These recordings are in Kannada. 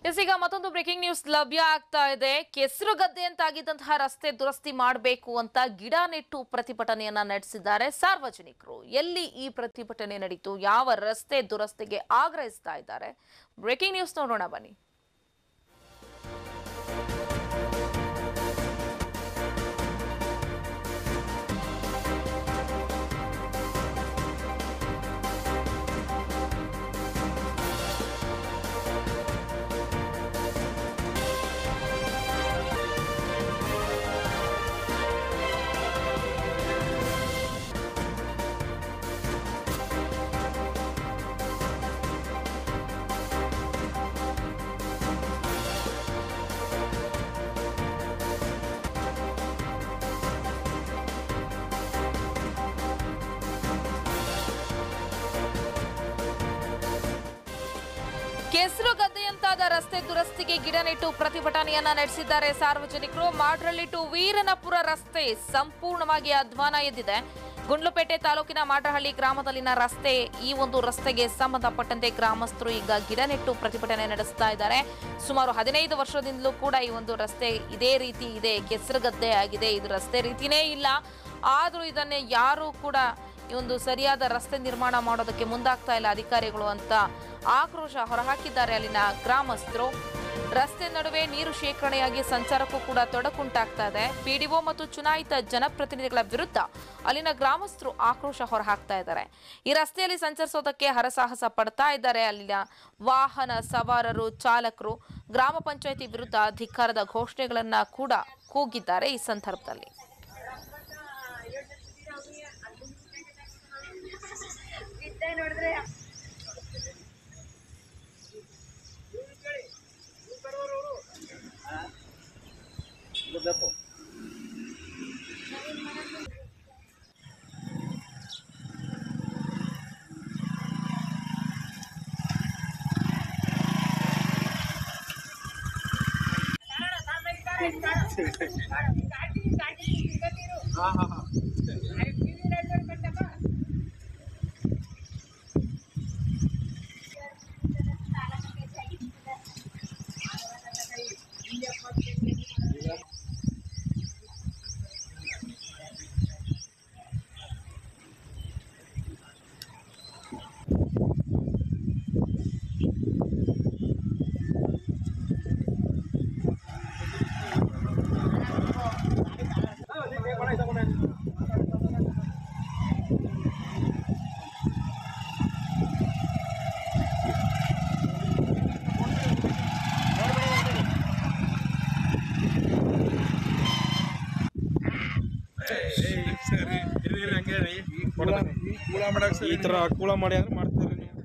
ಎಸ್ ಈಗ ಮತ್ತೊಂದು ಬ್ರೇಕಿಂಗ್ ನ್ಯೂಸ್ ಲಭ್ಯ ಆಗ್ತಾ ಇದೆ ಕೆಸರು ಗದ್ದೆ ಅಂತಾಗಿದ್ದಂತಹ ರಸ್ತೆ ದುರಸ್ತಿ ಮಾಡಬೇಕು ಅಂತ ಗಿಡ ನೆಟ್ಟು ಪ್ರತಿಭಟನೆಯನ್ನ ನಡೆಸಿದ್ದಾರೆ ಸಾರ್ವಜನಿಕರು ಎಲ್ಲಿ ಈ ಪ್ರತಿಭಟನೆ ನಡೀತು ಯಾವ ರಸ್ತೆ ದುರಸ್ತಿಗೆ ಆಗ್ರಹಿಸ್ತಾ ಇದ್ದಾರೆ ಬ್ರೇಕಿಂಗ್ ನ್ಯೂಸ್ ನೋಡೋಣ ಬನ್ನಿ ಕೆಸರು ಗದ್ದೆಯಂತಾದ ರಸ್ತೆ ದುರಸ್ತಿಗೆ ಗಿಡ ನೆಟ್ಟು ಪ್ರತಿಭಟನೆಯನ್ನ ನಡೆಸಿದ್ದಾರೆ ಸಾರ್ವಜನಿಕರು ಮಾಡ್ರಳ್ಳಿ ಟು ವೀರನಪುರ ರಸ್ತೆ ಸಂಪೂರ್ಣವಾಗಿ ಅಧ್ವಾನ ಎದ್ದಿದೆ ಗುಂಡ್ಲುಪೇಟೆ ತಾಲೂಕಿನ ಮಾಡ್ರಹಳ್ಳಿ ಗ್ರಾಮದಲ್ಲಿನ ರಸ್ತೆ ಈ ಒಂದು ರಸ್ತೆಗೆ ಸಂಬಂಧಪಟ್ಟಂತೆ ಗ್ರಾಮಸ್ಥರು ಈಗ ಗಿಡ ನೆಟ್ಟು ಪ್ರತಿಭಟನೆ ನಡೆಸ್ತಾ ಇದ್ದಾರೆ ಸುಮಾರು ಹದಿನೈದು ವರ್ಷದಿಂದಲೂ ಕೂಡ ಈ ಒಂದು ರಸ್ತೆ ಇದೇ ರೀತಿ ಇದೆ ಕೆಸರು ಗದ್ದೆ ಆಗಿದೆ ಇದು ರಸ್ತೆ ರೀತಿನೇ ಇಲ್ಲ ಆದ್ರೂ ಇದನ್ನೇ ಯಾರು ಕೂಡ ಈ ಒಂದು ಸರಿಯಾದ ರಸ್ತೆ ನಿರ್ಮಾಣ ಮಾಡೋದಕ್ಕೆ ಮುಂದಾಗ್ತಾ ಇಲ್ಲ ಅಧಿಕಾರಿಗಳು ಅಂತ ಆಕ್ರೋಶ ಹೊರಹಾಕಿದ್ದಾರೆ ಅಲ್ಲಿನ ಗ್ರಾಮಸ್ಥರು ರಸ್ತೆ ನಡುವೆ ನೀರು ಶೇಖರಣೆಯಾಗಿ ಸಂಚಾರಕ್ಕೂ ಕೂಡ ತೊಡಕುಂಟಾಗ್ತಾ ಇದೆ ಪಿಡಿಒ ಮತ್ತು ಚುನಾಯಿತ ಜನಪ್ರತಿನಿಧಿಗಳ ವಿರುದ್ಧ ಅಲ್ಲಿನ ಗ್ರಾಮಸ್ಥರು ಆಕ್ರೋಶ ಹೊರಹಾಕ್ತಾ ಇದ್ದಾರೆ ಈ ರಸ್ತೆಯಲ್ಲಿ ಸಂಚರಿಸೋದಕ್ಕೆ ಹರಸಾಹಸ ಪಡ್ತಾ ಇದ್ದಾರೆ ಅಲ್ಲಿನ ವಾಹನ ಸವಾರರು ಚಾಲಕರು ಗ್ರಾಮ ಪಂಚಾಯಿತಿ ವಿರುದ್ಧ ಧಿಕ್ಕಾರದ ಘೋಷಣೆಗಳನ್ನ ಕೂಡ ಕೂಗಿದ್ದಾರೆ ಈ ಸಂದರ್ಭದಲ್ಲಿ ಈ ತರ ಕೂಳ ಮಾಡಿ ಅಂದ್ರೆ ಮಾಡ್ತೀರಿ ನೀವು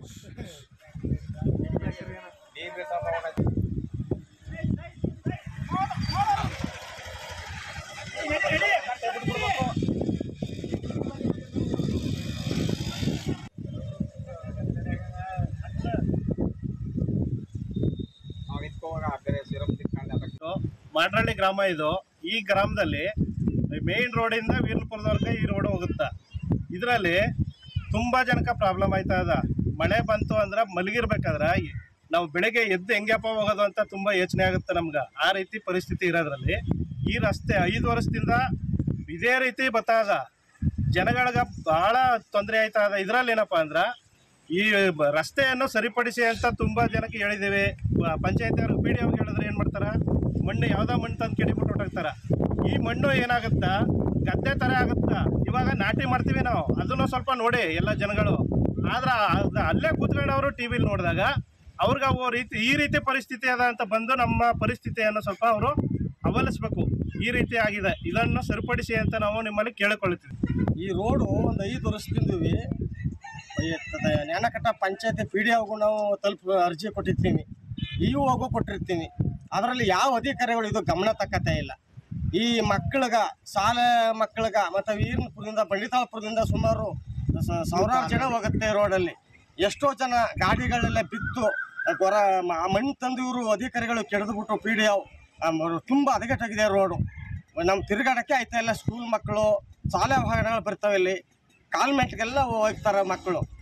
ಮಾಡ್ರಳ್ಳಿ ಗ್ರಾಮ ಇದು ಈ ಗ್ರಾಮದಲ್ಲಿ ಮೇನ್ ರೋಡಿಂದ ವೀರಪುರದವರೆಗೆ ಈ ರೋಡ್ ಹೋಗುತ್ತಾ ಇದರಲ್ಲಿ ತುಂಬಾ ಜನಕ್ಕೆ ಪ್ರಾಬ್ಲಮ್ ಆಯ್ತಾ ಅದ ಮಳೆ ಬಂತು ಅಂದ್ರೆ ಮಲಗಿರ್ಬೇಕಾದ್ರೆ ನಾವು ಬೆಳಗ್ಗೆ ಎದ್ದು ಹೆಂಗಪ್ಪ ಹೋಗೋದು ಅಂತ ತುಂಬಾ ಯೋಚನೆ ಆಗುತ್ತೆ ನಮ್ಗೆ ಆ ರೀತಿ ಪರಿಸ್ಥಿತಿ ಇರೋದ್ರಲ್ಲಿ ಈ ರಸ್ತೆ ಐದು ವರ್ಷದಿಂದ ಇದೇ ರೀತಿ ಬತ್ತಾಗ ಜನಗಳಿಗೆ ಬಹಳ ತೊಂದರೆ ಆಯ್ತಾ ಅದ ಇದ್ರಲ್ಲಿ ಏನಪ್ಪ ಅಂದ್ರ ಈ ಬ- ರಸ್ತೆಯನ್ನು ಸರಿಪಡಿಸಿ ಅಂತ ತುಂಬಾ ಜನಕ್ಕೆ ಹೇಳಿದ್ದೇವೆ ಪಂಚಾಯತ್ ಅವ್ರಿಗೆ ಪಿ ಡಿ ಅವ್ರಿಗೆ ಹೇಳಿದ್ರೆ ಏನ್ ಮಾಡ್ತಾರ ಮಣ್ಣು ಯಾವ್ದೋ ಮಣ್ಣು ತಂದು ಕೆಡಿಬಿಟ್ಟು ಹೊರಟಾಗ್ತಾರ ಈ ಮಣ್ಣು ಏನಾಗುತ್ತಾ ಗದ್ದೆ ತರ ಆಗುತ್ತಾ ಇವಾಗ ನಾಟಿ ಮಾಡ್ತೀವಿ ನಾವು ಅದನ್ನು ಸ್ವಲ್ಪ ನೋಡಿ ಎಲ್ಲ ಜನಗಳು ಆದ್ರ ಅದ್ ಅಲ್ಲೇ ಕೂತ್ಕೊಂಡವರು ಟಿವಿಲಿ ನೋಡಿದಾಗ ಅವ್ರಿಗೆ ಅವು ರೀತಿ ಈ ರೀತಿ ಪರಿಸ್ಥಿತಿ ಅದ ಅಂತ ಬಂದು ನಮ್ಮ ಪರಿಸ್ಥಿತಿಯನ್ನು ಸ್ವಲ್ಪ ಅವರು ಅವಲಿಸ್ಬೇಕು ಈ ರೀತಿ ಆಗಿದೆ ಇದನ್ನು ಸರಿಪಡಿಸಿ ಅಂತ ನಾವು ನಿಮ್ಮಲ್ಲಿ ಕೇಳಿಕೊಳ್ಳುತ್ತೀವಿ ಈ ರೋಡು ಒಂದು ಐದು ವರ್ಷದಿಂದವಿ ನ್ಯಾನಕಟ್ಟ ಪಂಚಾಯತಿ ಪಿ ಡಿ ಅವ್ಗೂ ನಾವು ತಲುಪ ಅರ್ಜಿ ಕೊಟ್ಟಿರ್ತೀವಿ ಇ ಹೋಗು ಕೊಟ್ಟಿರ್ತೀವಿ ಅದರಲ್ಲಿ ಯಾವ ಅಧಿಕಾರಿಗಳು ಇದು ಗಮನ ತಕ್ಕತೆ ಇಲ್ಲ ಈ ಮಕ್ಕಳಿಗ ಶಾಲೆ ಮಕ್ಕಳಿಗ ಮತ್ತು ವೀರಪುರದಿಂದ ಬಂಡಿತಾಳಪುರದಿಂದ ಸುಮಾರು ಸ- ಸಾವಿರಾರು ಜನ ಹೋಗುತ್ತೆ ರೋಡಲ್ಲಿ ಎಷ್ಟೋ ಜನ ಗಾಡಿಗಳೆಲ್ಲ ಬಿದ್ದು ಗೊರ ಮ- ಆ ಮಣ್ಣು ತಂದು ಇವರು ಅಧಿಕಾರಿಗಳು ಕೆಡೆದ್ಬಿಟ್ಟು ಪಿ ಡಿ ತುಂಬ ಹದಗೆಟ್ಟಾಗಿದೆ ರೋಡು ನಮ್ಮ ತಿರುಗಾಡಕ್ಕೆ ಆಯ್ತಾ ಇಲ್ಲ ಸ್ಕೂಲ್ ಮಕ್ಕಳು ಶಾಲೆ ವಾಹನಗಳು ಬರ್ತಾವೆ ಇಲ್ಲಿ ಕಾಲ್ಮೆಂಟ್ಗೆಲ್ಲ ಹೋಗ್ತಾರೆ ಮಕ್ಕಳು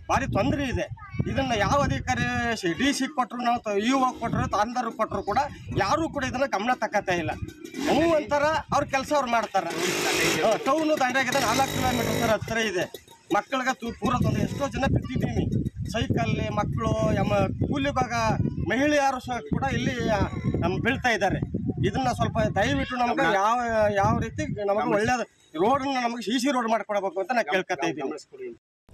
ಭಾರಿ ತೊಂದರೆ ಇದೆ ಇದನ್ನ ಯಾವ ಅಧಿಕಾರಿ ಡಿ ಸಿ ಕೊಟ್ಟರು ನಾವು ಇ ಒ ಕೊಟ್ಟರು ತಾಂದರು ಕೊಟ್ಟರು ಕೂಡ ಯಾರೂ ಕೂಡ ಇದನ್ನ ಗಮನ ತಕ್ಕತ್ತ ಇಲ್ಲ ಹ್ಞೂ ಅಂತಾರ ಅವ್ರ ಕೆಲಸ ಅವ್ರು ಮಾಡ್ತಾರೆ ಟೌನು ದಂಡ್ಯಾಗಿದೆ ನಾಲ್ಕು ಕಿಲೋಮೀಟರ್ ಸರ್ ಹತ್ತಿರ ಇದೆ ಮಕ್ಕಳಿಗೆ ತು ಪೂರ ತೊಂದರೆ ಎಷ್ಟೋ ಜನ ಬಿದ್ದಿದ್ದೀನಿ ಸೈಕಲ್ಲಿ ಮಕ್ಕಳು ಎಮ್ಮ ಕೂಲಿ ಭಾಗ ಮಹಿಳೆಯರು ಸಹ ಕೂಡ ಇಲ್ಲಿ ನಮ್ಮ ಬೀಳ್ತಾ ಇದ್ದಾರೆ ಇದನ್ನ ಸ್ವಲ್ಪ ದಯವಿಟ್ಟು ನಮ್ಗೆ ಯಾವ ಯಾವ ರೀತಿ ನಮಗೆ ಒಳ್ಳೇದು ರೋಡನ್ನ ನಮಗೆ ಸಿ ಸಿ ರೋಡ್ ಮಾಡ್ಕೊಡ್ಬೇಕು ಅಂತ ನಾನು ಕೇಳ್ಕೊತಾ ಇದ್ದೀನಿ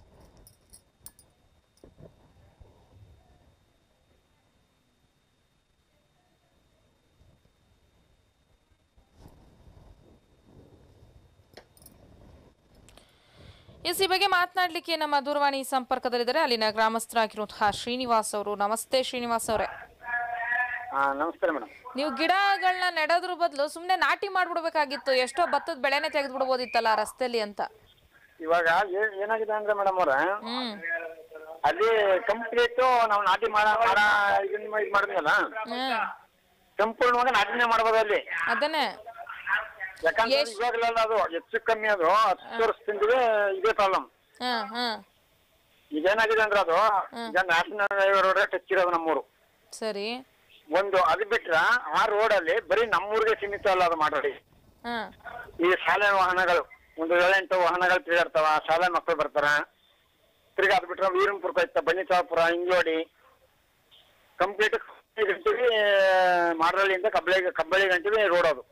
ಎಸ್ ಈ ಬಗ್ಗೆ ಮಾತನಾಡ್ಲಿಕ್ಕೆ ನಮ್ಮ ದೂರವಾಣಿ ಸಂಪರ್ಕದಲ್ಲಿದ್ದಾರೆ ಅಲ್ಲಿನ ಗ್ರಾಮಸ್ಥರಾಗಿರುವಂತಹ ಶ್ರೀನಿವಾಸ್ ಅವರು ನಮಸ್ತೆ ಶ್ರೀನಿವಾಸ್ ಅವರೇ ಹಾ ನಮಸ್ಕಾರ ಮೇಡಮ್ ನೀವು ಗಿಡಗಳನ್ನ ನೆಡೋದ್ರ ಬದಲು ಸುಮ್ಮನೆ ನಾಟಿ ಮಾಡ್ಬಿಡ್ಬೇಕಾಗಿತ್ತು ಎಷ್ಟೋ ಭತ್ತದ ಬೆಳೆನೇ ತೆಗೆದು ಬಿಡ್ಬೋದಿತ್ತಲ್ಲ ರಸ್ತೆಲಿ ಅಂತ ಇವಾಗ ಏ- ಏನಾಗಿದೆ ಅಂದ್ರೆ ಮೇಡಮ್ ಅವ್ರ ಹ್ಮ್ ಅಲ್ಲಿ ಕಂಪ್ಲೀಟ್ ನಾವು ನಾಟಿ ಮಾಡ ಮಾಡ ಇದನ್ನ ಇದು ಮಾಡಿದ್ವಲ್ಲ ಹ್ಮ್ ಸಂಪೂರ್ಣವಾಗಿ ನಾಟಿನೇ ಮಾಡ್ಬೋದು ಅಲ್ಲಿ ಅದನ್ನೇ ಯಾಕಂದ್ರೆ ಎಷ್ಟ್- ಇವಾಗಲೆಲ್ಲ ಅದು ಹೆಚ್ಚು ಕಮ್ಮಿ ಅದು ಹತ್ತು ವರ್ಷದಿಂದ ಇದೇ ಪ್ರಾಬ್ಲಮ್ ಹ್ಮ್ ಹ್ಮ್ ಈಗ ಏನಾಗಿದೆ ಅಂದ್ರೆ ಅದು ಈಗ ನ್ಯಾಷನಲ್ ಹೈವೇ ರೋಡ್ ಟಚ್ ಇರೋದು ನಮ್ಮೂರು ಸರಿ ಒಂದು ಅದು ಬಿಟ್ರ ಆ ರೋಡ್ ಅಲ್ಲಿ ಬರೀ ನಮ್ಮೂರಿಗೆ ಸೀಮಿತ ಅಲ್ಲ ಅದು ಮಾಡೋಡಿ ಹ್ಮ್ ಈ ಶಾಲೆ ವಾಹನಗಳು ಒಂದು ಏಳೆಂಟು ವಾಹನಗಳು ತಿರುಗಾಡ್ತಾವ ಶಾಲೆ ಮಕ್ಕಳು ಬರ್ತಾರ ತಿರ್ಗಿ ಅದು ಬಿಟ್ರೆ ವೀರಂಪುರ ಹೋಯ್ತಾ ಬನ್ನಿಚಾಪುರ ಹಿಂಗೋಡಿ ಕಂಪ್ಲೀಟ್ ಗಂಟಿಗೆ ಮಾಡರಳ್ಳಿಯಿಂದ ಕಬ್ಬಳಿ ಕಬ್ಬಳಿ ಗಂಟಿಗೆ ರೋಡ್ ಅದು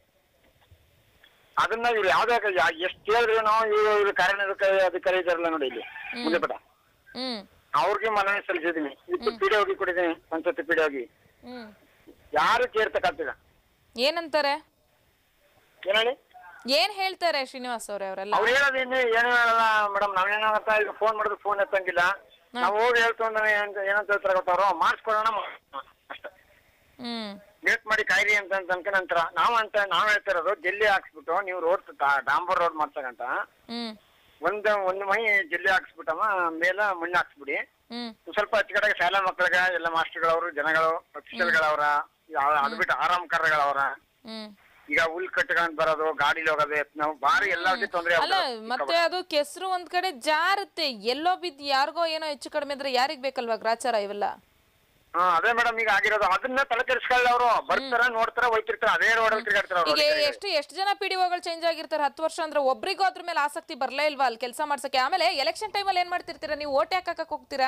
ಅದನ್ನ ಇವ್ರು ಯಾವ್ದೇ ಎಷ್ಟು ಹೇಳಿದ್ರು ನಾವು ಇವ್ರು ಇವ್ರು ಕಾರ್ಯನಿರ್ವಾಹಕ ಅಧಿಕಾರಿ ಇದಾರಲ್ಲ ನೋಡಿ ಇಲ್ಲಿ ಮುಂದೆಪಟ ಹ್ಮ್ ಅವ್ರಿಗೆ ಮನವಿ ಸಲ್ಲಿಸಿದೀನಿ ಇದು ಪಿ ಡಿ ಹೋಗಿ ಕೊಟ್ಟಿದ್ದೀನಿ ಪಂಚಾಯತಿ ಪಿ ಡಿ ಹೋಗಿ ಹ್ಮ್ ಯಾರು ಕೇರ್ತಕ್ಕಂತಿಲ್ಲ ಏನಂತಾರೆ ಏನ್ ಹೇಳಿ ಏನ್ ಹೇಳ್ತಾರೆ ಶ್ರೀನಿವಾಸ್ ಅವ್ರೆ ಅವರೆಲ್ಲ ಅವ್ರು ಹೇಳೋದೇನು ಏನು ಹೇಳಲ್ಲ ಮೇಡಮ್ ನಾವೇನಾಗತ್ತ ಈಗ ಫೋನ್ ಮಾಡಿದ್ರೆ ಫೋನ್ ಎತ್ತಂಗಿಲ್ಲ ನಾವು ಹೋಗಿ ಹೇಳ್ತು ಅಂದ್ರೆ ಏನ್ ಏನಂತ ಹೇಳ್ತಾರೆ ಗೊತ್ತವ್ರು ಮಾಡಿಸ್ಕೊಡೋಣ ಮಾಡೋಣ ಅಷ್ಟೇ ಹ್ಮ್ ವೇಟ್ ಮಾಡಿ ಕಾಯ್ರಿ ಅಂತ ಅಂತ ಅನ್ಕೊಂಡ್ ನಂತರ ನಾವು ಅಂತ ನಾವ್ ಹೇಳ್ತಿರೋದು ಜಲ್ಲಿ ಹಾಕ್ಸ್ಬಿಟ್ಟು ನೀವು ರೋಡ್ ಡಾಂಬರ್ ರೋಡ್ ಮಾಡ್ಸಕಂತ ಹ್ಮ್ ಒಂದ್ ಒಂದು ಮೈ ಜಲ್ಲಿ ಹಾಕ್ಸ್ಬಿಟ್ಟಮ್ಮ ಮೇಲೆ ಮಣ್ಣು ಹಾಕ್ಸ್ಬಿಡಿ ಹ್ಮ್ ಒಂದ್ ಸ್ವಲ್ಪ ಹೆಚ್ಚು ಕಡೆಗೆ ಶಾಲಾ ಮಕ್ಕಳಿಗೆ ಎಲ್ಲ ಮಾಸ್ಟರ್ಗಳವರು ಜನಗಳು ಅಫಿಷಿಯಲ್ಗಳವ್ರ ಅದು ಬಿಟ್ಟು ಆರಾಮಕಾರಗಳವ್ರ ಹ್ಮ್ ಈಗ ಹುಲ್ ಕಟ್ಕೊಂಡ್ ಬರೋದು ಗಾಡಿಲಿ ಹೋಗೋದು ನಾವು ಭಾರಿ ಎಲ್ಲ ತೊಂದರೆ ಅಲ್ಲ ಮತ್ತೆ ಅದು ಕೆಸರು ಒಂದ್ ಕಡೆ ಜಾರುತ್ತೆ ಎಲ್ಲೋ ಬಿದ್ದು ಯಾರಿಗೋ ಏನೋ ಹೆಚ್ಚು ಕಡಿಮೆ ಇದ್ರೆ ಯಾರಿಗ್ ಬೇಕಲ್ವಾ ಗ್ರಾಚಾರ ಇವೆಲ್ಲ ಹಾ ಅದೇ ಮೇಡಮ್ ಈಗ ಆಗಿರೋದು ಅದನ್ನ ತಲೆ ಕೆಡಿಸ್ಕೊಳ್ಳ ಅವರು ಬರ್ತಾರ ನೋಡ್ತಾರ ಹೋಯ್ತಿರ್ತಾರ ಅದೇ ರೋಡ್ ಅಲ್ಲಿ ತಿರ್ಗಾಡ್ತಾರ ಈಗ ಅವ್ರು ಎಷ್ಟು ಎಷ್ಟು ಜನ ಪಿ ಡಿಒಗಳು ಚೇಂಜ್ ಆಗಿರ್ತಾರೆ ಹತ್ತು ವರ್ಷ ಅಂದ್ರೆ ಒಬ್ರಿಗೂ ಅದ್ರ ಮೇಲೆ ಆಸಕ್ತಿ ಬರ್ಲೇ ಇಲ್ವಾ ಅಲ್ಲಿ ಕೆಲಸ ಮಾಡ್ಸಕ್ಕೆ ಆಮೇಲೆ ಎಲೆಕ್ಷನ್ ಟೈಮಲ್ಲಿ ಏನ್ ಮಾಡ್ತಿರ್ತೀರಾ ನೀವು ಓಟ್ ಯಾಕೆ ಹಾಕಕ್ ಹೋಗ್ತೀರಾ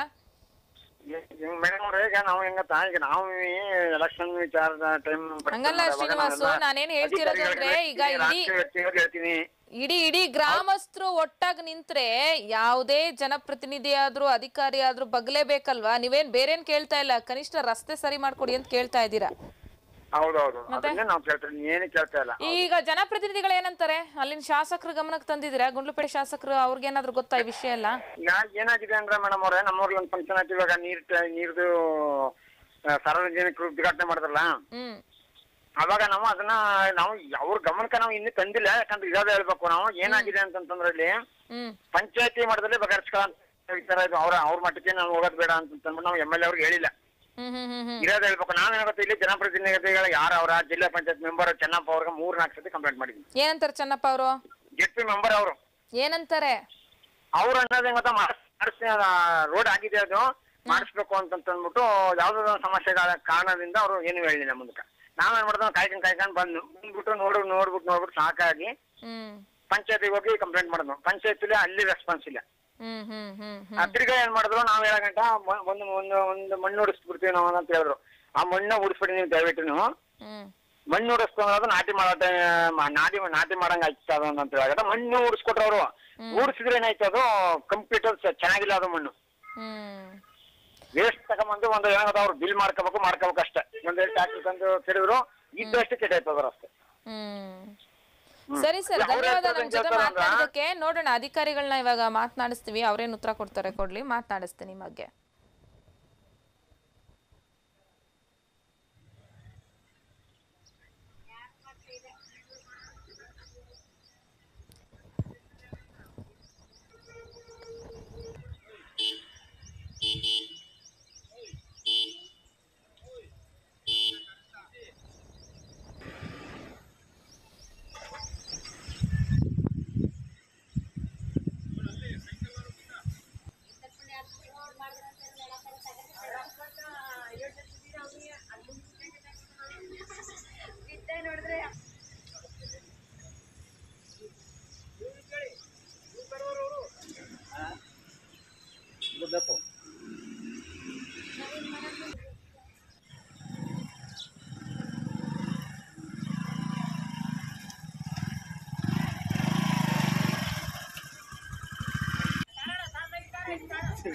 ಮೇಡಮ್ ಅವ್ರೆ ಈಗ ನಾವು ಹೆಂಗತ್ತ ಈಗ ನಾವು ಎಲೆಕ್ಷನ್ ವಿಚಾರದ ಟೈಮ್ ಹಂಗಲ್ಲ ಶ್ರೀನಿವಾಸು, ನಾನೇನ್ ಹೇಳ್ತಿರೋದು ಅಂದ್ರೆ ಈಗ ಇಡೀ- ಹೇಳ್ತೀನಿ ಇಡೀ ಇಡೀ ಗ್ರಾಮಸ್ಥರು ಒಟ್ಟಾಗಿ ನಿಂತ್ರೆ ಯಾವುದೇ ಜನಪ್ರತಿನಿಧಿ ಆದ್ರೂ ಅಧಿಕಾರಿ ಆದ್ರೂ ಬಗ್ಲೇಬೇಕಲ್ವಾ ನೀವೇನ್ ಬೇರೇನ್ ಕೇಳ್ತಾ ಇಲ್ಲ ಕನಿಷ್ಠ ರಸ್ತೆ ಸರಿ ಮಾಡ್ಕೊಡಿ ಅಂತ ಕೇಳ್ತಾ ಇದ್ದೀರಾ ಹೌದೌದು ಅದನ್ನೇ ನಾವು ಕೇಳ್ತೀವಿ ಏನು ಕೇಳ್ತಾ ಇಲ್ಲ ಈಗ ಜನಪ್ರತಿನಿಧಿಗಳು ಏನಂತಾರೆ ಅಲ್ಲಿನ ಶಾಸಕರ ಗಮನಕ್ಕೆ ತಂದಿದ್ದೀರಾ ಗುಂಡ್ಲುಪೇಟೆ ಶಾಸಕರು ಅವ್ರಿಗೇನಾದ್ರೂ ಗೊತ್ತಾ ಈ ವಿಷಯ ಎಲ್ಲ ಈಗ ಏನಾಗಿದೆ ಅಂದ್ರೆ ಮೇಡಮ್ ಅವ್ರೆ ನಮ್ಮೂರ್ಲಿ ಒಂದು ಫಂಕ್ಷನ್ ಆಯ್ತು ಇವಾಗ ನೀರ್ ಟ- ನೀರ್ದು ಆ, ಸಾರ್ವಜನಿಕರು ಉದ್ಘಾಟನೆ ಮಾಡಿದ್ರಲ್ಲ ಹ್ಮ್ ಅವಾಗ ನಾವು ಅದನ್ನ ನಾವು ಅವ್ರ ಗಮನಕ್ಕೆ ನಾವು ಇನ್ನೂ ತಂದಿಲ್ಲ ಯಾಕಂದ್ರೆ ಇರೋದೇ ಹೇಳ್ಬೇಕು ನಾವು ಏನಾಗಿದೆ ಅಂತಂತಂದ್ರೆ ಇಲ್ಲಿ ಹ್ಮ್ ಪಂಚಾಯತಿ ಮಟ್ಟದಲ್ಲಿ ಬಗೆಹರಿಸ್ಕೊಳ್ಳೋ ಈ ತರ ಇದು ಅವ್ರ ಅವ್ರ ಮಟ್ಟಕ್ಕೆ ನಾವು ಹೋಗೋದು ಬೇಡ ಅಂತಂದ್ಬಿಟ್ಟು ನಾವು ಎಮ್ ಎಲ್ ಎ ಅವ್ರಿಗೆ ಹೇಳಿಲ್ಲ ಹ್ಮ್ ಹ್ಮ್ ಹ್ಮ್ ಹ್ಮ್ ಇರೋದು ಹೇಳ್ಬೇಕು ನಾವೇನಾಗುತ್ತೆ ಇಲ್ಲಿ ಜನಪ್ರತಿನಿಧಿಗಳು ಯಾರು ಅವರ ಜಿಲ್ಲಾ ಪಂಚಾಯತ್ ಮೆಂಬರ್ ಚೆನ್ನಪ್ಪ ಅವ್ರಿಗೆ ಮೂರ್ ನಾಲ್ಕು ಸತಿ ಕಂಪ್ಲೇಂಟ್ ಮಾಡಿದ್ವಿ ಏನಂತಾರೆ ಚೆನ್ನಪ್ಪ ಅವರು ಜೆಡ್ ಪಿ ಮೆಂಬರ್ ಅವರು ಏನಂತಾರೆ ಅವ್ರು ಅನ್ನೋದು ಹೆಂಗ್ ಗೊತ್ತಾ ಮಾಡಿಸ್ ರೋಡ್ ಆಗಿದೆ ಅದು ಮಾಡಿಸ್ಬೇಕು ಅಂತಂದ್ಬಿಟ್ಟು ಯಾವ್ದಾದ್ರು ಒಂದು ಸಮಸ್ಯೆಗಳ ಕಾರಣದಿಂದ ಅವರು ಏನು ಹೇಳಿಲ್ಲ ಮುಂದಕ್ಕೆ ನಾವೇನ್ ಮಾಡಿದ್ವಿ ಕಾಯ್ಕೊಂಡ್ ಕಾಯ್ಕೊಂಡ್ ಬಂದು ಬಂದ್ಬಿಟ್ಟು ನೋಡು ನೋಡ್ಬಿಟ್ಟು ನೋಡ್ಬಿಟ್ಟು ಸಾಕಾಗಿ ಹ್ಮ್ ಪಂಚಾಯತಿಗೆ ಹೋಗಿ ಕಂಪ್ಲೇಂಟ್ ಮಾಡಿದ್ವು ಪಂಚಾಯತಿಲಿ ಅಲ್ಲಿ ರೆಸ್ಪಾನ್ಸ್ ಇಲ್ಲ ಹ್ಮ್ ಹ್ಮ್ ಹ್ಮ್ ಹ್ಮ್ ಆ ತಿರ್ಗಾ ಏನ್ ಮಾಡಿದ್ರು ನಾವ್ ಹೇಳ ಗಂಟ ಮ- ಒಂದು ಒಂದು ಒಂದು ಮಣ್ಣು ಉಡಿಸ್ಬಿಡ್ತೀವಿ ನಾವು ಅಂತ ಹೇಳಿದ್ರು ಆ ಮಣ್ಣ ಉಡಿಸ್ಬಿಡಿ ನೀವು ದಯವಿಟ್ಟು ನೀವು ಹ್ಮ್ ಮಣ್ಣು ಉಡಿಸ್ಕೊಂಡ್ರೆ ನಾಟಿ ಮಾಡೋ ನಾಟಿ ನಾಟಿ ಮಾಡಂಗ ಆಯ್ತು ಅದು ಅಂತ ಹೇಳಿದ್ರೆ ಮಣ್ಣು ಉಡಿಸ್ಕೊಟ್ರು ಅವರು ಉಡಿಸಿದ್ರೆ ಏನಾಯ್ತು ಅದು ಕಂಪ್ಲೀಟ್ ಚೆನ್ನಾಗಿಲ್ಲ ಅದು ಮಣ್ಣು ಹ್ಮ್ ವೇಸ್ಟ್ ತಗೊಂಬಂದು ಒಂದು ಏನಾಗುತ್ತೆ ಅವ್ರು ಬಿಲ್ ಮಾಡ್ಕೋಬೇಕು ಮಾಡ್ಕೋಬೇಕು ಅಷ್ಟೇ ಒಂದ್ ಟ್ಯಾಕ್ಸ್ ತಂದು ಕೆಡಿದ್ರು ಇದ್ದಷ್ಟು ಕೆಟ್ಟಾಯ್ತದ್ರ ಅಷ್ಟೇ ಹ್ಮ್ ಸರಿ ಸರ್ ಅವ್ರು ಧನ್ಯವಾದ ಹೇಳ್ತಾರೆ ನಮ್ ಜೊತೆ ಕೇಳ್ತಾರಲ್ಲ? ಮಾತನಾಡೋದಕ್ಕೆ ನೋಡೋಣ ಅಧಿಕಾರಿಗಳನ್ನ ಇವಾಗ ಮಾತನಾಡಿಸ್ತೀವಿ ಅವ್ರೇನ್ ಉತ್ತರ ಕೊಡ್ತಾರೆ ಕೊಡ್ಲಿ ಮಾತನಾಡಿಸ್ತೀನಿ ನಿಮ್ಮ ಬಗ್ಗೆ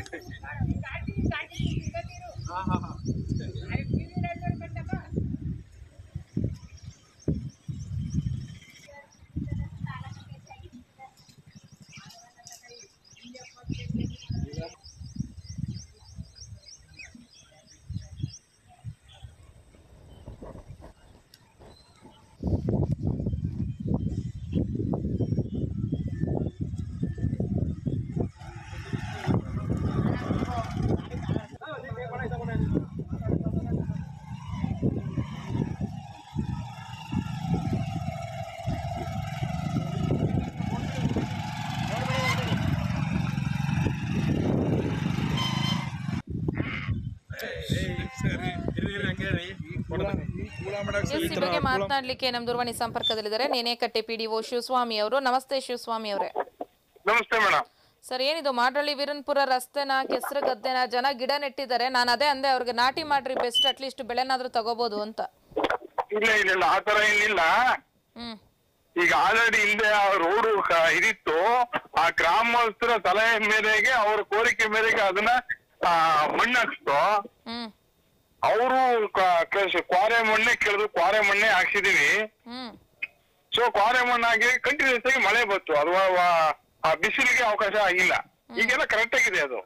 ಸರಿ ಇರಿ ಇರಿ ಹಂಗೆ ರೀ ಕೊಡ್ತೀನಿ. ಈ ಕೂಳ ಮಾಡಕ್ ಎಸ್ ಈ ಬಗ್ಗೆ ಮಾತನಾಡ್ಲಿಕ್ಕೆ ನಮ್ ದೂರವಾಣಿ ಸಂಪರ್ಕದಲ್ಲಿದ್ದಾರೆ ನೇನೇಕಟ್ಟೆ ಪಿಡಿಒ ಶಿವಸ್ವಾಮಿ ಅವರು ನಮಸ್ತೆ ಶಿವಸ್ವಾಮಿ ಅವರೇ ನಮಸ್ತೆ ಮೇಡಮ್ ಸರ್ ಏನಿದು ಮಾಡ್ರಳ್ಳಿ ವೀರನ್ಪುರ ರಸ್ತೆನ ಕೆಸರು ಗದ್ದೆನ ಜನ ಗಿಡ ನೆಟ್ಟಿದ್ದಾರೆ ನಾನು ಅದೇ ಅಂದೆ ಅವ್ರಿಗೆ ನಾಟಿ ಮಾಡ್ರಿ ಬೆಸ್ಟ್ ಅಟ್ಲೀಸ್ಟ್ ಬೆಳೆನಾದ್ರೂ ತಗೋಬಹುದು ಅಂತ ಇಲ್ಲ ಇಲ್ಲ ಇಲ್ಲ ಆ ತರ ಏನಿಲ್ಲ ಹ್ಮ್ ಈಗ ಆಲ್ರೆಡಿ ಹಿಂದೆ ಆ ರೋಡು ಇದಿತ್ತು ಆ ಗ್ರಾಮಸ್ಥರ ಸಲಹೆ ಮೇರೆಗೆ ಅವ್ರ ಕೋರಿಕೆ ಮೇರೆಗೆ ಅದನ್ನ ಆ, ಮಣ್ಣು ಹಾಕ್ಸ್ತು ಹ್ಮ್ ಅವರು ಕ್ವಾರೆ ಮಣ್ಣೆ ಕೇಳಿದ್ರು ಕ್ವಾರೆ ಮಣ್ಣೆ ಹಾಕ್ಸಿದೀವಿ ಹ್ಮ್ ಸೊ ಕ್ವಾರೆ ಮಣ್ಣಾಗಿ ಕಂಟಿನ್ಯೂಸ್ ಆಗಿ ಮಳೆ ಬಂತು ಅಥವಾ ವ- ಆ ಬಿಸಿಲಿಗೆ ಅವಕಾಶ ಆಗಿಲ್ಲ ಈಗೆಲ್ಲ ಕರೆಕ್ಟ್ ಆಗಿದೆ ಅದು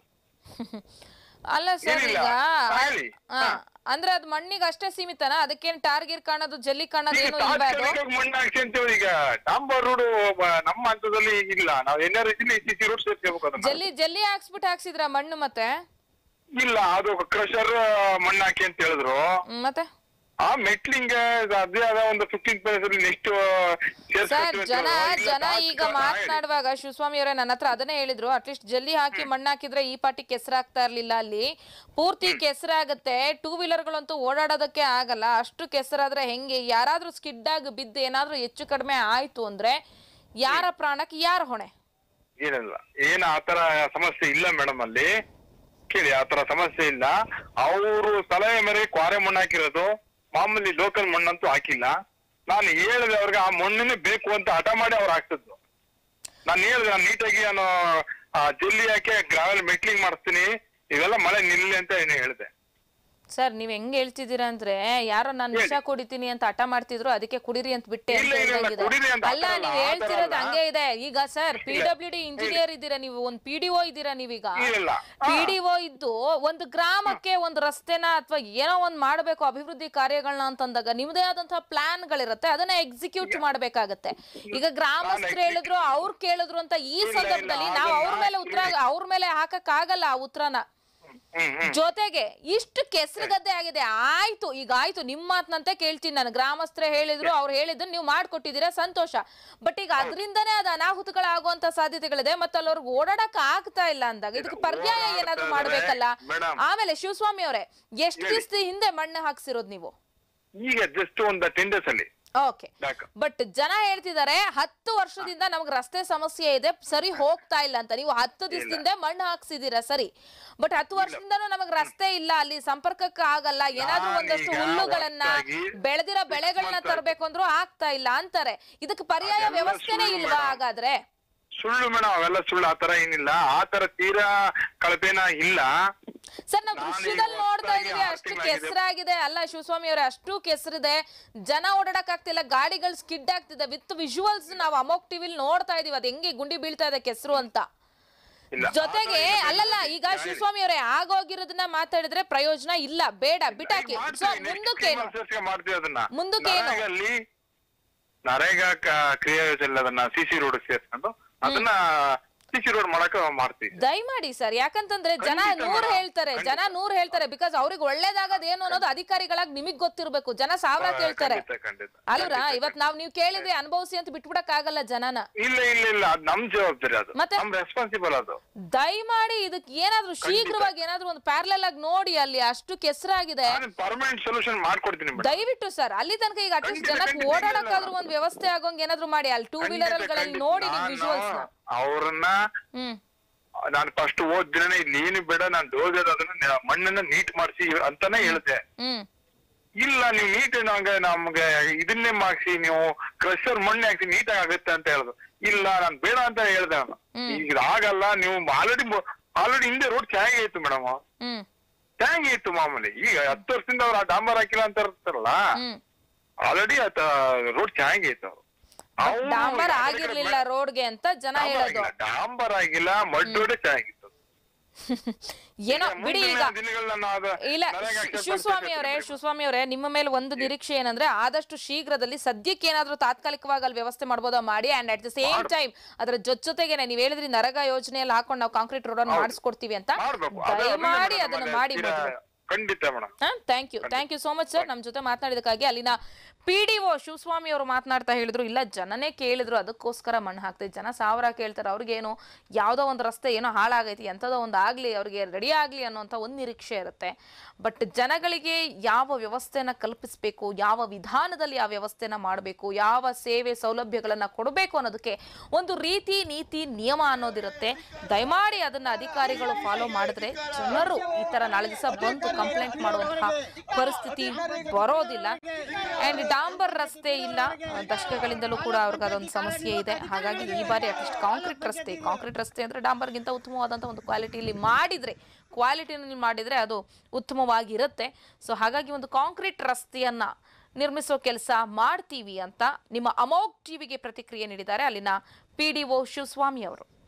ಅಲ್ಲ ಸರ್ ಏನಿಲ್ಲ. ಈಗ ಹೇಳಿ. ಆ, ಅಂದ್ರೆ ಅದ್ ಮಣ್ಣಿಗೆ ಅಷ್ಟೇ ಸೀಮಿತನಾ ಅದಕ್ಕೇನ್ ಟಾರ್ಗಿರ್ ಕಾಣೋದು ಜಲ್ಲಿ ಕಾಣೋದು ಈಗ ಏನು ಇಲ್ವಾ ಅದು ತಾತ್ಕಾಲಿಕವಾಗಿ ಮಣ್ಣು ಹಾಕ್ಸಿ ಅಂತೇಳಿ ಈಗ ಡಾಂಬರ್ ರೋಡ್ ನಮ್ಮ ಹಂತದಲ್ಲಿ ಇಲ್ಲ ನಾವು N R C C road ಸೇರ್ಸ್ಬೇಕು ಅದನ್ನ ಜಲ್ಲಿ ಜಲ್ಲಿ ಹಾಕ್ಸ್ಬಿಟ್ಟು ಹಾಕ್ಸಿದ್ರ ಮಣ್ಣು ಮತ್ತೆ ಇಲ್ಲ ಅದು ಕ್ರಷರ್ ಮಣ್ಣು ಹಾಕಿ ಅಂತ ಹೇಳಿದ್ರು ಹ್ಮ್, ಮತ್ತೆ ಆ ಮೆಟ್ಲಿಂಗ್ ಅದೇ ಆದ ಒಂದು ಫಿಫ್ಟೀನ್ ಪ್ಲೇಸ್ ಅಲ್ಲಿ ನೆಕ್ಸ್ಟ್ ಸರ್ ಜನ ಜನ ಈಗ ಮಾತನಾಡುವಾಗ ಶಿವಸ್ವಾಮಿ ಅವರೇ ನನ್ನ ಹತ್ರ ಅದನ್ನೇ ಹೇಳಿದ್ರು ಅಟ್ಲೀಸ್ಟ್ ಜಲ್ಲಿ ಹಾಕಿ ಮಣ್ಣು ಹಾಕಿದ್ರೆ ಈ ಪಾಟಿ ಕೆಸರಾಗ್ತಾ ಇರ್ಲಿಲ್ಲ ಅಲ್ಲಿ ಪೂರ್ತಿ ಕೆಸರಾಗುತ್ತೆ ಟೂ ವೀಲರ್ಗಳಂತೂ ಓಡಾಡೋದಕ್ಕೆ ಆಗಲ್ಲ ಅಷ್ಟು ಕೆಸರಾದ್ರೆ ಹೆಂಗೆ ಯಾರಾದ್ರೂ ಸ್ಕಿಡ್ ಆಗಿ ಬಿದ್ದು ಏನಾದ್ರೂ ಹೆಚ್ಚು ಕಡಿಮೆ ಆಯ್ತು ಅಂದ್ರೆ ಯಾರ ಪ್ರಾಣಕ್ಕೆ ಯಾರ ಹೊಣೆ ಏನಿಲ್ಲ ಏನ್ ಆತರ ಸಮಸ್ಯೆ ಇಲ್ಲ ಮೇಡಮ್ ಅಲ್ಲಿ ಕೇಳಿ ಆತರ ಸಮಸ್ಯೆ ಇಲ್ಲ ಅವರು ಸಲಹೆ ಮೇರೆಗೆ ಕ್ವಾರೆ ಮಣ್ಣು ಹಾಕಿರೋದು ಮಾಮೂಲಿ ಲೋಕಲ್ ಮಣ್ಣಂತೂ ಹಾಕಿಲ್ಲ ನಾನು ಹೇಳಿದೆ ಅವ್ರಿಗೆ ಆ ಮಣ್ಣನ್ನೇ ಬೇಕು ಅಂತ ಹಠ ಮಾಡಿ ಅವ್ರು ಹಾಕ್ತಿದ್ರು ನಾನು ಹೇಳಿದೆ ನಾನು ನೀಟಾಗಿ ನಾನು ಆ ಜಲ್ಲಿ ಹಾಕಿ ಗ್ರಾವೆಲ್ ಮೆಟ್ಲಿಂಗ್ ಮಾಡಿಸ್ತೀನಿ ಇವೆಲ್ಲ ಮಳೆ ನಿಲ್ಲಿ ಅಂತ ಏನು ಹೇಳಿದೆ ಸರ್ ನೀವ್ ಹೆಂಗ್ ಹೇಳ್ತಿದ್ದೀರಾ ಅಂದ್ರೆ ಯಾರೋ ನಾನು ವಿಷ ಕುಡಿತೀನಿ ಅಂತ ಹಠ ಮಾಡ್ತಿದ್ರು ಅದಕ್ಕೆ ಕುಡಿರಿ ಅಂತ ಬಿಟ್ಟೆ ಅಂತ ಇಲ್ಲ, ಇಲ್ಲ, ಇಲ್ಲ, ಹೇಳ್ದಂಗಿದೆ. ಕುಡೀರಿ ಅಂತ ಅಲ್ಲ ಆ ಥರ ನೀವ್ ಅಲ್ಲ, ಆ ಹೇಳ್ತಿರೋದು ಥರ ಹಂಗೆ ಇದೆ ಈಗ sir P W D engineer ಇದ್ದೀರಾ ನೀವು ಒಂದ್ ಪಿ ಡಿ ಒ ಇದ್ದೀರಾ ನೀವೀಗ ಇಲ್ಲ ಪಿ ಡಿ ಒ ಇದ್ದು ಒಂದು ಗ್ರಾಮಕ್ಕೆ ಒಂದು ರಸ್ತೆನ ಅಥವಾ ಏನೋ ಒಂದ್ ಮಾಡ್ಬೇಕು ಅಭಿವೃದ್ಧಿ ಕಾರ್ಯಗಳನ್ನ ಅಂತಂದಾಗ ನಿಮ್ದೇ ಆದಂತಹ ಪ್ಲಾನ್ ಗಳಿರುತ್ತೆ ಅದನ್ನ ಎಕ್ಸಿಕ್ಯೂಟ್ ಮಾಡ್ಬೇಕಾಗತ್ತೆ ಈಗ ಗ್ರಾಮಸ್ಥರು ಹೇಳಿದ್ರು ಅವ್ರು ಕೇಳಿದ್ರು ಅಂತ ಈ ಸಂದರ್ಭದಲ್ಲಿ ನಾವು ಅವ್ರ ಮೇಲೆ ಉತ್ತರ ಅವ್ರ ಮೇಲೆ ಹಾಕಕ್ ಆಗಲ್ಲ ಆ ಉತ್ತರನ ಹ್ಮ್ ಹ್ಮ್ ಜೊತೆಗೆ ಇಷ್ಟು ಕೆಸರು ಗದ್ದೆ ಆಗಿದೆ ಆಯ್ತು ಈಗ ಆಯ್ತು ನಿಮ್ ಮಾತ್ನಂತೆ ಕೇಳ್ತೀನಿ ನಾನು ಗ್ರಾಮಸ್ಥರೇ ಹೇಳಿದ್ರು ಅವ್ರು ಹೇಳಿದ್ರು ನೀವು ಮಾಡ್ಕೊಟ್ಟಿದ್ದೀರಾ ಸಂತೋಷ ಬಟ್ ಈಗ ಅದರಿಂದನೇ ಅದು ಅನಾಹುತಗಳಾಗುವಂತ ಸಾಧ್ಯತೆಗಳಿದೆ ಮತ್ತೆ ಅಲ್ಲಿ ಅವ್ರಿಗೆ ಓಡಾಡಕ್ ಆಗ್ತಾ ಇಲ್ಲ ಅಂದಾಗ ಇದಕ್ಕೆ ಪರ್ಯಾಯ ಏನಾದ್ರು ಮಾಡ್ಬೇಕಲ್ಲ ಮೇಡಮ್. ಆಮೇಲೆ ಶಿವಸ್ವಾಮಿ ಅವರೇ ಎಷ್ಟು ದಿವಸದ ಹಿಂದೆ ಮಣ್ಣು ಹಾಕ್ಸಿರೋದು ನೀವು ಈಗ ಜಸ್ಟ್ ಒಂದು ಟೆನ್ ಡೇಸ್ ಅಲ್ಲಿ ಓಕೆ ಯಾಕೆ? ಬಟ್ ಜನ ಹೇಳ್ತಿದ್ದಾರೆ ಹತ್ತು ವರ್ಷದಿಂದ ನಮ್ಗೆ ರಸ್ತೆ ಸಮಸ್ಯೆ ಇದೆ ಸರಿ ಹೋಗ್ತಾ ಇಲ್ಲ ಅಂತ ನೀವು ಹತ್ತು ದಿವಸದಿಂದ ಮಣ್ಣು ಹಾಕ್ಸಿದೀರಾ ಸರಿ ಬಟ್ ಹತ್ತು ವರ್ಷದಿಂದನೂ ನಮಗ್ ರಸ್ತೆ ಇಲ್ಲ ಅಲ್ಲಿ ಸಂಪರ್ಕಕ್ಕೆ ಆಗಲ್ಲ ಏನಾದ್ರೂ ನಾನೀಗ ಒಂದಷ್ಟು ಹುಲ್ಲುಗಳನ್ನ ಹೊಸ್ದಾಗಿ ಬೆಳೆದಿರೋ ಬೆಳೆಗಳನ್ನ ತರಬೇಕು ಅಂದ್ರೂ ಆಗ್ತಾ ಇಲ್ಲ ಅಂತಾರೆ ಇದಕ್ಕೆ ಪರ್ಯಾಯ ಅದೆಲ್ಲ ವ್ಯವಸ್ಥೆನೇ ಸುಳ್ಳು ಇಲ್ವಾ ಮೇಡಮ್. ಹಾಗಾದ್ರೆ ಸುಳ್ಳು ಮೇಡಮ್ ಅವೆಲ್ಲ ಸುಳ್ಳು ಆತರ ಏನಿಲ್ಲ ಆತರ ತೀರಾ ಕಳಪೆನ ಇಲ್ಲ ಸರ್ ನಾವು ನಾನು ದೃಶ್ಯದಲ್ಲಿ ಈಗ ನೋಡ್ತಾ ಹೊಸ್ದಾಗಿ ಇದೀವಿ ಆರು ಅಷ್ಟು ತಿಂಗಳಾಗಿದೆ. ಕೆಸರಾಗಿದೆ ಅಲ್ಲ ಶಿವಸ್ವಾಮಿ ಅವರೇ ಅಷ್ಟು ಕೆಸರಿದೆ ಜನ ಓಡಾಡಕ್ ಆಗ್ತಿಲ್ಲ ಗಾಡಿಗಳು ಸ್ಕಿಡ್ ಆಗ್ತಿದೆ ವಿತ್ ವಿಜುವಲ್ಸ್ ನಾವು ಅಮೋಕ್ ಟಿವಿಲ್ ನೋಡ್ತಾ ಇದೀವಿ ಅದ್ ಹೆಂಗೆ ಗುಂಡಿ ಬೀಳ್ತಾ ಇದೆ ಕೆಸರು ಅಂತ ಇಲ್ಲ ಜೊತೆಗೆ ಅಲ್ಲಲ್ಲ ಈಗ ಶಿವಸ್ವಾಮಿ ಅವರೇ ಆಗೋಗಿರೋದನ್ನ ಮಾತಾಡಿದ್ರೆ ಪ್ರಯೋಜನ ಇಲ್ಲ ಬೇಡ ಬಿಟಾಕಿ ಸೊ ಮುಂದಕ್ಕೇನು ಮಾಡ್ತೀವಿ ಅದನ್ನ ಮುಂದಕ್ಕೇನು? ನರೇಗಾಲ್ಲಿ ನರೇಗಾ ಕ- ಕ್ರಿಯಾ ಯೋಜನೆ ಅದನ್ನ ಸಿ ಸಿ ರೋಡ್ ಸೇರ್ಸ್ಕೊಂಡು ಅದನ್ನ ಸಿ ಸಿ ರೋಡ್ ಮಾಡಕ ಮಾಡ್ತೀವಿ ದಯಮಾಡಿ ಸರ್ ಯಾಕಂತಂದ್ರೆ ಜನ ಖಂಡಿತ ನೂರ್ ಮೇಡಮ್, ಹೇಳ್ತಾರೆ ಜನ ನೂರ್ ಹೇಳ್ತಾರೆ ಬಿಕಾಸ್ ಅವ್ರಿಗೆ ಒಳ್ಳೇದಾಗದ್ ಏನು ಅನ್ನೋದು ಅಧಿಕಾರಿಗಳಾಗಿ ನಿಮಗ್ ಗೊತ್ತಿರ್ಬೇಕು ಜನ ಸಾವಿರ ಕೇಳ್ತಾರೆ ಖಂಡಿತ ಖಂಡಿತ ಅಲ್ವಾ ಇವತ್ ನಾವ್ ನೀವ್ ಕೇಳಿದ್ರೆ ಅನುಭವಿಸಿ ಅಂತ ಬಿಟ್ಬಿಡಕ್ ಆಗಲ್ಲ ಜನನ ಇಲ್ಲ ಇಲ್ಲ ಇಲ್ಲ ಅದ್ ನಮ್ ಜವಾಬ್ದಾರಿ ಅದು ಮತ್ತೆ? ನಮ್ ರೆಸ್ಪಾನ್ಸಿಬಲ್ ಅದು ದಯಮಾಡಿ ಇದಕ್ಕೆ ಏನಾದ್ರೂ ಶೀಘ್ರವಾಗಿ ಏನಾದ್ರೂ ಒಂದು ಪ್ಯಾರಲಲ್ ಆಗಿ ನೋಡಿ ಅಲ್ಲಿ ಅಷ್ಟು ಕೆಸರಾಗಿದೆ ಪರ್ಮನೆಂಟ್ ಸೊಲ್ಯೂಷನ್ ಮಾಡ್ಕೊಡ್ತೀನಿ ಮೇಡಮ್ ದಯವಿಟ್ಟು ಸರ್ ಅಲ್ಲಿ ತನಕ ಈಗ ಅಟ್ಲೀಸ್ಟ್ ಖಂಡಿತ, ಜನಕ್ಕೆ ಖಂಡಿತ ಓಡಾಡಕ್ಕಾದ್ರೂ ಒಂದ್ ವ್ಯವಸ್ಥೆ ಆಗೋಂಗ್ ಏನಾದ್ರೂ ಮಾಡಿ ಅಲ್ಲಿ ಟೂ ವೀಲರ್ ಗಳಲ್ಲಿ ನೋಡಿ ನೀವು ವಿಜುವಲ್ಸ್ ನ ಅವ್ರನ್ನ ಹ್ಮ್ ನಾನು ಫಸ್ಟ್ ಓದ್ ದಿನನೇ ಇಲ್ಲಿ ಏನು ಬೇಡ ನಾನು ಡೋಸರ್ ಅದನ್ನ ನ- ಮಣ್ಣನ್ನ ನೀಟ್ ಮಾಡಿಸಿ ಅಂತಾನೆ ಹೇಳಿದೆ ಹ್ಮ್ ಇಲ್ಲ ನೀವು ನೀಟ್ ನಂಗೆ ನಮ್ಗೆ ಇದನ್ನೇ ಮಾಡಿಸಿ ನೀವು ಕ್ರಷರ್ ಮಣ್ಣೆ ಹಾಕಿ ನೀಟಾಗಿ ಆಗುತ್ತೆ ಅಂತ ಹೇಳಿದ್ರು ಇಲ್ಲ ನಾನು ಬೇಡ ಅಂತ ಹೇಳ್ದೆ ನಾನು ಈಗ ಆಗಲ್ಲ ನೀವು ಆಲ್ರೆಡಿ ಆಲ್ರೆಡಿ ಹಿಂದೆ ರೋಡ್ ಚೆನ್ನಾಗೇ ಇತ್ತು ಮೇಡಮ್ ಹ್ಮ್ ಚೆನ್ನಾಗೇ ಇತ್ತು ಮಾಮೂಲಿ ಈಗ ಹತ್ತು ವರ್ಷದಿಂದ ಅವ್ರು ಆ ಡಾಂಬರ್ ಹಾಕಿಲ್ಲ ಅಂತ ಇರ್ತಾರಲ್ಲ ಹ್ಮ್ ಆಲ್ರೆಡಿ ರೋಡ್ ಚೆನ್ನಾಗೇ ಇತ್ತು ಅವ್ರು ಡಾಂಬರ್ ಆ ಕಡೆ ಆಗಿರ್ಲಿಲ್ಲ ರೋಡ್ಗೆ ಅಂತ ಜನ ಡಾಂಬರ್ ಹೇಳೋದು ಆಗಿಲ್ಲ, ಡಾಂಬರ್ ಆಗಿಲ್ಲ ಮಡ್ ರೋಡ್ ಚೆನ್ನಾಗಿತ್ತು ಏನೋ ಬಿಡಿ ಈಗ ಮುಂದಿನ ದಿನಗಳಲ್ಲಿ ನಾನು ಅದು ಇಲ್ಲ ನನಗೆ accept ಶಿವಸ್ವಾಮಿ ಮಾಡ್ತೀನಿ ಅವರೇ ಬಿಡಿ. ಶಿವಸ್ವಾಮಿ ಅವರೇ ನಿಮ್ಮ ಮೇಲೆ ಒಂದು ನಿರೀಕ್ಷೆ ಏನಂದ್ರೆ ಆದಷ್ಟು ಶೀಘ್ರದಲ್ಲಿ ಸದ್ಯಕ್ಕೆ ಏನಾದ್ರೂ ತಾತ್ಕಾಲಿಕವಾಗಿ ಅಲ್ಲಿ ವ್ಯವಸ್ಥೆ ಮಾಡ್ಬೋದಾ ಮಾಡಿ and at the same time ಅದರ ಜೊತೆ ಜೊತೆಗೇನೆ ನೀವ್ ಹೇಳಿದ್ರಿ ನರಗ ಯೋಜನೆಯಲ್ಲಿ ಹಾಕೊಂಡು ನಾವು ಕಾಂಕ್ರೀಟ್ ರೋಡ್ ಅನ್ನು ಮಾಡಿಸ್ಕೊಡ್ತೀವಿ ಅಂತ ಮಾಡ್ಬೇಕು ಅದೇ- ಅದನ್ನೇ ದಯಮಾಡಿ madam ಅದನ್ನು ಅದೇ ಮಾಡಿ ತೀರಾ ಮೊದಲು ಖಂಡಿತ madam thank you thank you so much sir ನಮ್ಮ ಜೊತೆ ಮಾತನಾಡಿದಕ್ಕಾಗಿ ಅಲ್ಲಿನ ಪಿ ಡಿ ಒ ಶಿವಸ್ವಾಮಿ ಅವರು ಮಾತನಾಡ್ತಾ ಹೇಳಿದ್ರು ಇಲ್ಲ ಜನನೇ ಕೇಳಿದ್ರು ಅದಕ್ಕೋಸ್ಕರ ಮಣ್ಣು ಹಾಕ್ತೈತೆ ಜನ ಸಾವಿರ ಕೇಳ್ತಾರೆ ಅವ್ರಿಗೇನು ಯಾವುದೋ ಒಂದು ರಸ್ತೆ ಏನೋ ಹಾಳಾಗೈತಿ ಎಂಥದೋ ಒಂದು ಆಗಲಿ ಅವ್ರಿಗೆ ರೆಡಿ ಆಗಲಿ ಅನ್ನೋಂಥ ಒಂದು ನಿರೀಕ್ಷೆ ಇರುತ್ತೆ ಬಟ್ ಜನಗಳಿಗೆ ಯಾವ ವ್ಯವಸ್ಥೆನ ಕಲ್ಪಿಸಬೇಕು ಯಾವ ವಿಧಾನದಲ್ಲಿ ಆ ವ್ಯವಸ್ಥೆನ ಮಾಡಬೇಕು ಯಾವ ಸೇವೆ ಸೌಲಭ್ಯಗಳನ್ನು ಕೊಡಬೇಕು ಅನ್ನೋದಕ್ಕೆ ಒಂದು ರೀತಿ ನೀತಿ ನಿಯಮ ಅನ್ನೋದಿರುತ್ತೆ ದಯಮಾಡಿ ಅದನ್ನ ಅಧಿಕಾರಿಗಳು ಫಾಲೋ ಮಾಡಿದ್ರೆ ಜನರು ಈ ತರ ನಾಳೆ ದಿವಸ ಬಂದು ಕಂಪ್ಲೇಂಟ್ ಮಾಡುವಂತಹ ಪರಿಸ್ಥಿತಿ ಬರೋದಿಲ್ಲ ಅಂಡ್ ಡಾಂಬರ್ ರಸ್ತೆ ಇಲ್ಲ ಆ, ದಶಕಗಳಿಂದಲೂ ಕೂಡ ಅವ್ರಿಗೆ ಅದೊಂದು ಸಮಸ್ಯೆ ಇದೆ ಹಾಗಾಗಿ ಈ ಬಾರಿ ಅಟ್ಲೀಸ್ಟ್ ಕಾಂಕ್ರೀಟ್ ರಸ್ತೆ ಕಾಂಕ್ರೀಟ್ ರಸ್ತೆ ಅಂದ್ರೆ ಡಾಂಬರ್ಗಿಂತ ಉತ್ತಮವಾದಂಥ ಒಂದು ಕ್ವಾಲಿಟಿಯಲ್ಲಿ ಮಾಡಿದ್ರೆ ಕ್ವಾಲಿಟಿನಲ್ಲಿ ಮಾಡಿದ್ರೆ ಅದು ಉತ್ತಮವಾಗಿರುತ್ತೆ ಸೊ ಹಾಗಾಗಿ ಒಂದು ಕಾಂಕ್ರೀಟ್ ರಸ್ತೆಯನ್ನ ನಿರ್ಮಿಸೋ ಕೆಲಸ ಮಾಡ್ತೀವಿ ಅಂತ ನಿಮ್ಮ ಅಮೋಘ್ ಟಿವಿಗೆ ಪ್ರತಿಕ್ರಿಯೆ ನೀಡಿದ್ದಾರೆ ಅಲ್ಲಿನ ಪಿ ಡಿ ಒ ಶಿವಸ್ವಾಮಿ ಅವರು